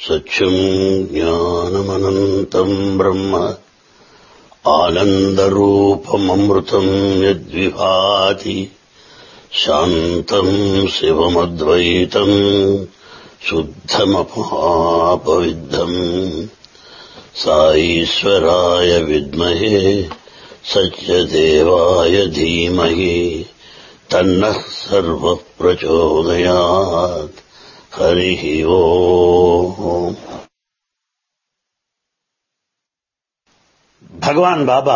सत्यम् ज्ञानमनन्तम् ब्रह्म आनन्दरूपममृतम् यद्विभाति शान्तम् शिवमद्वैतम् शुद्धमपापविद्धम् साईश्वराय विद्महे सत्यदेवाय धीमहि तन्नः सर्वः प्रचोदयात् हरिः ఓం భగవాన్ బాబా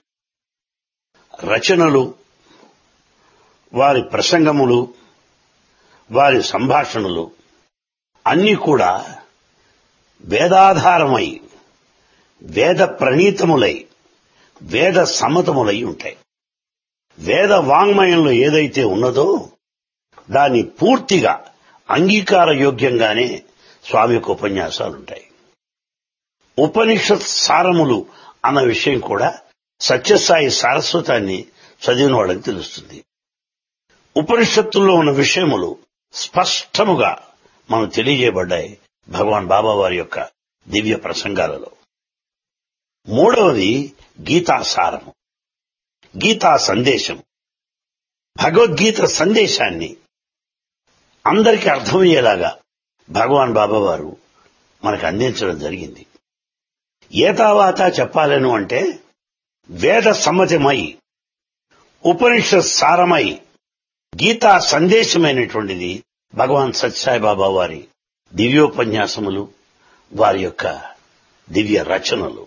రచనలు వారి ప్రసంగములు వారి సంభాషణలు అన్నీ కూడా వేదాధారమై వేద ప్రణీతములై వేద సమ్మతములై ఉంటాయి వేద వాంగ్మయంలో ఏదైతే ఉన్నదో దాన్ని పూర్తిగా అంగీకార యోగ్యంగానే స్వామి యొక్క ఉపన్యాసాలుంటాయి ఉపనిషత్ సారములు అన్న విషయం కూడా సత్యసాయి సారస్వతాన్ని చదివిన వాళ్ళకి తెలుస్తుంది ఉపనిషత్తుల్లో ఉన్న విషయములు స్పష్టముగా మనం తెలియజేయబడ్డాయి భగవాన్ బాబా వారి యొక్క దివ్య ప్రసంగాలలో మూడవది గీతా సారము గీతా సందేశం భగవద్గీత సందేశాన్ని అందరికీ అర్థమయ్యేలాగా భగవాన్ బాబా వారు మనకు అందించడం జరిగింది ఏతావాత చెప్పాలను అంటే వేద సమ్మతమై ఉపనిషత్ సారమై గీతా సందేశమైనటువంటిది భగవాన్ సత్యసాయి బాబా వారి దివ్యోపన్యాసములు వారి యొక్క దివ్య రచనలు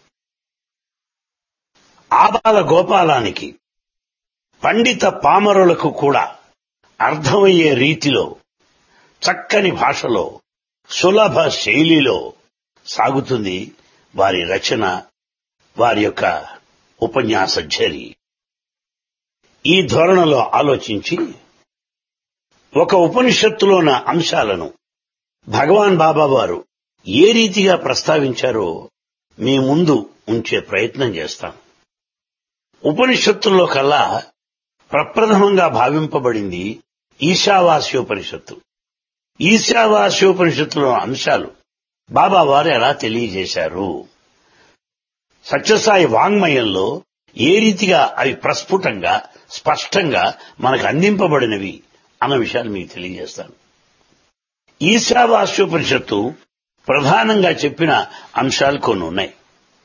ఆబాల గోపాలానికి పండిత పామరులకు కూడా అర్థమయ్యే రీతిలో చక్కని భాషలో సులభ శైలిలో సాగుతుంది వారి రచన వారి యొక్క ఉపన్యాస ఝరి ఈ ధోరణిలో ఆలోచించి ఒక ఉపనిషత్తులోన అంశాలను భగవాన్ బాబా వారు ఏ రీతిగా ప్రస్తావించారో మీ ముందు ఉంచే ప్రయత్నం చేస్తాం ఉపనిషత్తుల్లో కల్లా ప్రప్రథమంగా భావింపబడింది ఈశావాస్యోపనిషత్తు ఈశావాస్యోపనిషత్తులో అంశాలు బాబా వారు ఎలా తెలియజేశారు సత్యసాయి వాంగ్మయంలో ఏ రీతిగా అవి ప్రస్ఫుటంగా స్పష్టంగా మనకు అందింపబడినవి అన్న విషయాలు మీకు తెలియజేస్తాను ఈశావాస్యోపనిషత్తు ప్రధానంగా చెప్పిన అంశాలు కొన్ని ఉన్నాయి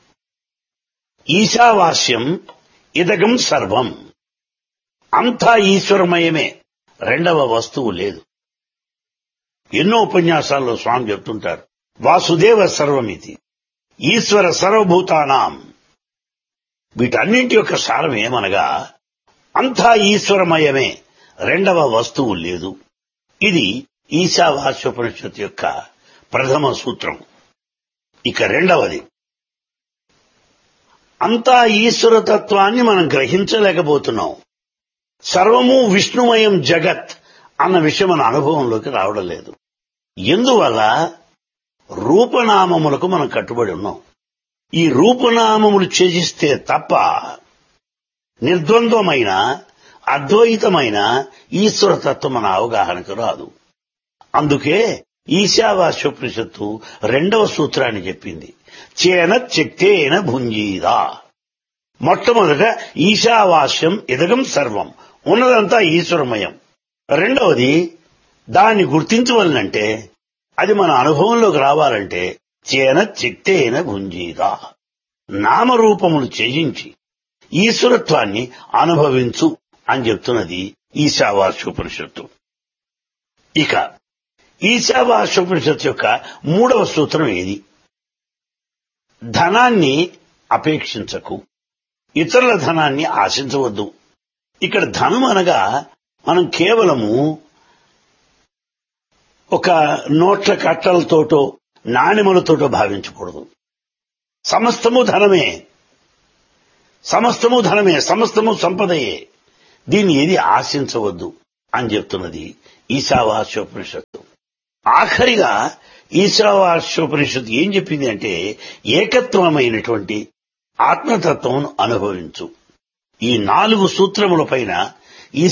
ఈశావాస్యం ఇదగం సర్వం అంతా ఈశ్వరమయమే రెండవ వస్తువు లేదు ఎన్నో ఉపన్యాసాల్లో స్వామి చెప్తుంటారు వాసుదేవ సర్వమితి ఈశ్వర సర్వభూతానాం వీటన్నింటి యొక్క సారం ఏమనగా అంతా ఈశ్వరమయమే రెండవ వస్తువు లేదు ఇది ఈశావాస్యోపనిషత్తు యొక్క ప్రథమ సూత్రం ఇక రెండవది అంతా ఈశ్వరతత్వాన్ని మనం గ్రహించలేకపోతున్నాం సర్వము విష్ణుమయం జగత్ అన్న విషయం మన అనుభవంలోకి రావడం లేదు ఎందువల్ల రూపనామములకు మనం కట్టుబడి ఉన్నాం ఈ రూపనామములు త్యజిస్తే తప్ప నిర్ద్వంద్వమైన అద్వైతమైన ఈశ్వరతత్వం మన అవగాహనకు రాదు అందుకే ఈశావాస్యోపనిషత్తు రెండవ సూత్రాన్ని చెప్పింది చేన చెక్తేన భుంజీదా మొట్టమొదట ఈశావాస్యం ఇదగం సర్వం ఉన్నదంతా ఈశ్వరమయం రెండవది దాన్ని గుర్తించవలనంటే అది మన అనుభవంలోకి రావాలంటే చేన చిక్తేన భుంజీదా నామరూపములు త్యజించి ఈశ్వరత్వాన్ని అనుభవించు అని చెప్తున్నది ఈశావాస్యోపనిషత్తు ఇక ఈశావాస్యోపనిషత్తు యొక్క మూడవ సూత్రం ఏది ధనాన్ని అపేక్షించకు ఇతరుల ధనాన్ని ఆశించవద్దు ఇక్కడ ధనం అనగా మనం కేవలము ఒక నోట్ల కట్టలతోటో నాణెములతోటో భావించకూడదు సమస్తము ధనమే సమస్తము ధనమే సమస్తము సంపదయే దీన్ని ఏది ఆశించవద్దు అని చెప్తున్నది ఈశావాస్యోపనిషత్తు ఆఖరిగా ఈశావాస్యోపనిషత్తు ఏం చెప్పింది అంటే ఏకత్వమైనటువంటి ఆత్మతత్వం అనుభవించు ఈ నాలుగు సూత్రముల పైన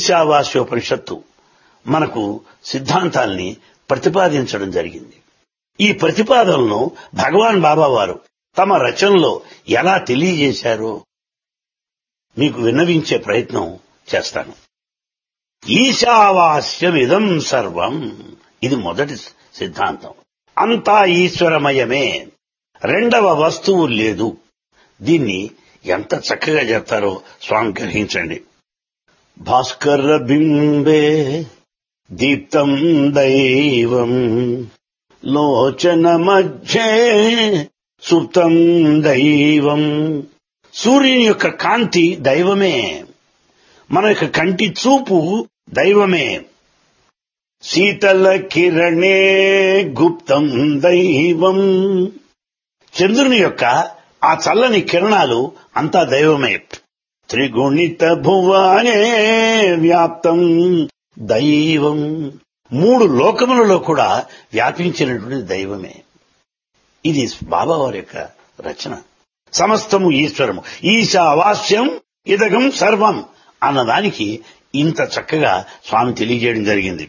ఈశావాస్యోపనిషత్తు మనకు సిద్ధాంతాల్ని ప్రతిపాదించడం జరిగింది ఈ ప్రతిపాదనలను భగవాన్ బాబా వారు తమ రచనలో ఎలా తెలియజేశారో మీకు విన్నవించే ప్రయత్నం చేస్తాను ఈశావాస్యమిదం సర్వం ఇది మొదటి సిద్ధాంతం అంతా ఈశ్వరమయమే రెండవ వస్తువు లేదు దీన్ని ఎంత చక్కగా చెప్తారో స్వామి గ్రహించండి భాస్కర బింబే దీప్తం దైవం లోచన మధ్యే సుప్తం దైవం సూర్యుని యొక్క కాంతి దైవమే మన యొక్క కంటి చూపు దైవమే శీతల కిరణే గుప్తం దైవం చంద్రుని యొక్క ఆ చల్లని కిరణాలు అంతా దైవమే త్రిగుణిత భువనే వ్యాప్తం దైవం మూడు లోకములలో కూడా వ్యాపించినటువంటి దైవమే ఇది బాబావారి యొక్క రచన సమస్తము ఈశ్వరము ఈశావాస్యం ఇదగం సర్వం అన్నదానికి ఇంత చక్కగా స్వామి తెలియజేయడం జరిగింది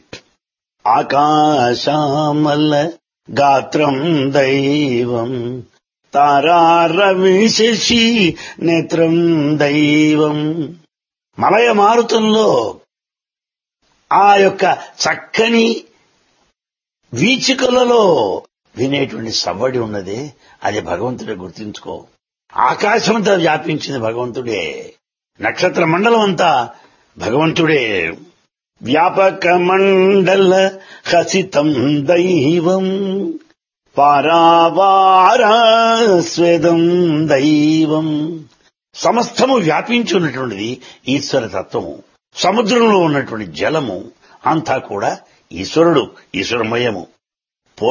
ఆకాశామల్ల గాత్రం దైవం తారారవిశశి నేత్రం దైవం మలయ మారుతంలో ఆ యొక్క చక్కని వీచికలలో వినేటువంటి సవ్వడి ఉన్నది అది భగవంతుడే గుర్తించుకో ఆకాశమంతా వ్యాపించింది భగవంతుడే నక్షత్ర మండలం అంతా భగవంతుడే వ్యాపక మండల హసితం దైవం పారావారాస్వేదం దైవం సమస్తము వ్యాపించి ఉన్నటువంటిది ఈశ్వర తత్వము సముద్రంలో ఉన్నటువంటి జలము అంతా కూడా ఈశ్వరుడు ఈశ్వరమయము